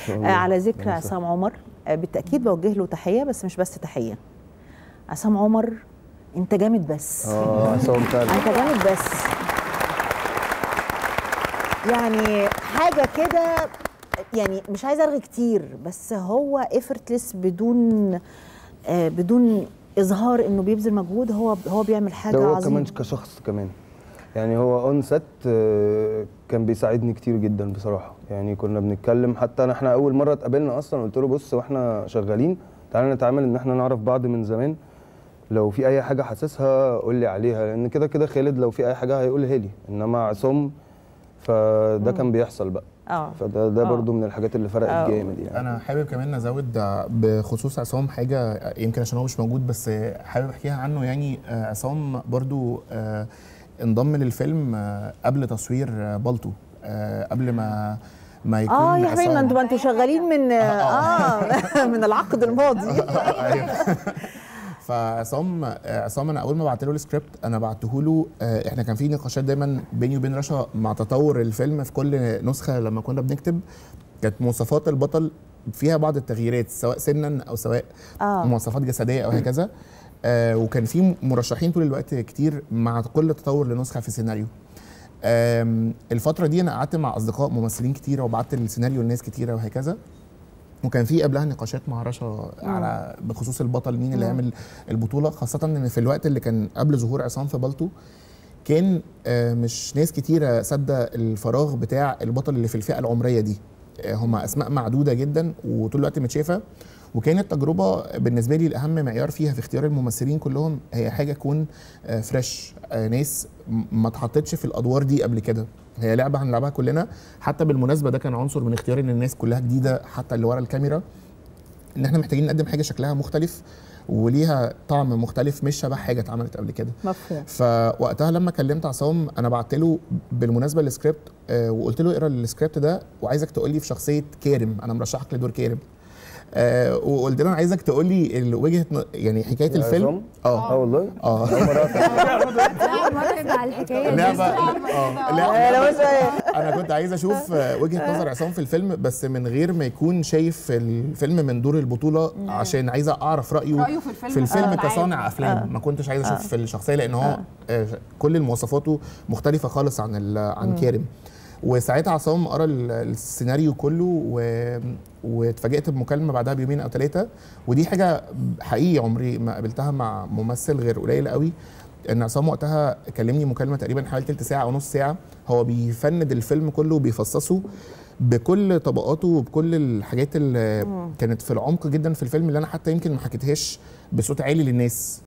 شاء آه، الله. على ذكر ربنا عصام عمر آه، بالتاكيد بوجه له تحيه بس مش بس تحيه عصام عمر انت جامد بس اه عصام فعلا انت جامد بس يعني حاجه كده يعني مش عايزه ارغي كتير بس هو افرتلس بدون آه بدون اظهار انه بيبذل مجهود هو هو بيعمل حاجه ده هو عظيمه كمان كشخص كمان يعني هو اون سيت كان بيساعدني كتير جدا بصراحه يعني كنا بنتكلم حتى أنا- احنا اول مره اتقابلنا اصلا قلت له بص واحنا شغالين تعالى نتعامل ان احنا نعرف بعض من زمان لو في اي حاجه حاسسها قول لي عليها لان كده كده خالد لو في اي حاجه هيقولها لي انما عصام فده كان بيحصل بقى اه فده ده آه. برضو من الحاجات اللي آه. فرقت جامد يعني انا حابب كمان ازود بخصوص عصام حاجه يمكن عشان هو مش موجود بس حابب احكيها عنه يعني آه، عصام برضو آه، انضم للفيلم آه، قبل تصوير آه، بالطو آه، قبل ما ما يكون اه يا حبيبي ما عصام- انتوا ما انتوا شغالين من اه من العقد الماضي أيوة. فعصام عصام انا اول ما بعت له السكريبت انا بعته له آه، احنا كان في نقاشات دايما بيني وبين رشا مع تطور الفيلم في كل نسخه لما كنا بنكتب كانت مواصفات البطل فيها بعض التغييرات سواء سنا او سواء اه مواصفات جسديه او هكذا آه وكان في مرشحين طول الوقت كتير مع كل تطور لنسخه في السيناريو آم، الفتره دي انا قعدت مع اصدقاء ممثلين كتيره وبعت السيناريو لناس كتيره وهكذا وكان في قبلها نقاشات مع رشا على بخصوص البطل مين اللي مم. هيعمل البطوله خاصه ان في الوقت اللي كان قبل ظهور عصام في بالطو كان آه، مش ناس كتيره سد الفراغ بتاع البطل اللي في الفئه العمريه دي آه، هم اسماء معدوده جدا وطول الوقت متشافه وكانت تجربه بالنسبه لي الاهم معيار فيها في اختيار الممثلين كلهم هي حاجه تكون آه، فريش آه، ناس م- ما اتحطتش في الادوار دي قبل كده هي لعبه هنلعبها كلنا حتى بالمناسبه ده كان عنصر من اختيار ان الناس كلها جديده حتى اللي ورا الكاميرا ان احنا محتاجين نقدم حاجه شكلها مختلف وليها طعم مختلف مش شبه حاجه اتعملت قبل كده مفهوم فوقتها لما كلمت عصام انا بعت له بالمناسبه السكريبت آه وقلت له اقرا السكريبت ده وعايزك تقول لي في شخصيه كارم انا مرشحك لدور كارم آه وقلت له انا عايزك تقول لي ال- وجهه ن- يعني حكايه يا الفيلم عصام؟ اه اه والله اه أول مرة أعرف. أول مرة أسمع الحكاية دي لعبه اه آه، لا لو بس- انا كنت عايز اشوف آه، وجهه نظر عصام في الفيلم بس من غير ما يكون شايف الفيلم من دور البطوله عشان عايزه اعرف رايه رايه في الفيلم في الفيلم آه. كصانع افلام ما كنتش عايز اشوف في الشخصيه لان هو آه، كل مواصفاته مختلفه خالص عن ال- عن كارم وساعتها عصام قرا ال- السيناريو كله و... واتفاجئت بمكالمه بعدها بيومين او ثلاثه ودي حاجه حقيقي عمري ما قابلتها مع ممثل غير قليل قوي ان عصام وقتها كلمني مكالمه تقريبا حوالي تلت ساعه او نص ساعه هو بيفند الفيلم كله وبيفصصه بكل طبقاته وبكل الحاجات اللي كانت في العمق جدا في الفيلم اللي انا حتى يمكن ما حكيتهاش بصوت عالي للناس